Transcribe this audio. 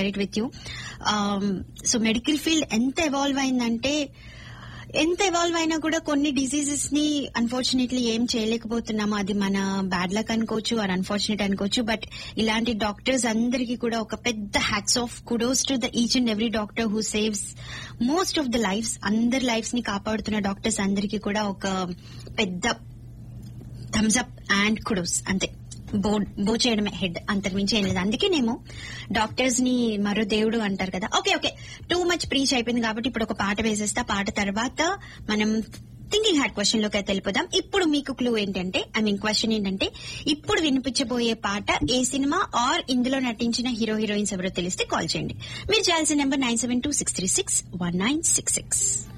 share it with you so medical field ఎంత evolve అయిందంటే ఎంత ఎవాల్వ్ అయినా కూడా కొన్ని డిసీజెస్ ని అన్ఫార్చునేట్లీ ఏం చేయలేకపోతున్నాము అది మన బ్యాడ్ లక్ అనుకోవచ్చు ఆర్ అన్ఫార్చునేట్ అనుకోవచ్చు బట్ ఇలాంటి డాక్టర్స్ అందరికీ కూడా ఒక పెద్ద hats off kudos to the each and every doctor who saves most of the lifes అందరి లైఫ్స్ ని కాపాడుతున్న డాక్టర్స్ అందరికీ కూడా ఒక పెద్ద థమ్స్ అప్ అండ్ కుడోస్ అంతే బో బో చేయడమే హెడ్ అంతకుమించి ఏం లేదు అందుకే నేను డాక్టర్స్ ని మరో దేవుడు అంటారు కదా okay okay too much preach అయిపోయింది కాబట్టి ఇప్పుడు ఒక పాట వేసేస్తా పాట తర్వాత మనం థింకింగ్ హ్యాడ్ క్వశ్చన్ లోకి అయితే వెళ్ళిపోదాం ఇప్పుడు మీకు క్లూ ఏంటంటే ఐ మీన్ క్వశ్చన్ ఏంటంటే ఇప్పుడు వినిపించబోయే పాట ఏ సినిమా ఆర్ ఇందులో నటించిన హీరో హీరోయిన్స్ ఎవరో తెలిస్తే కాల్ చేయండి మీరు చేయాల్సిన number nine seven two six three six one nine six six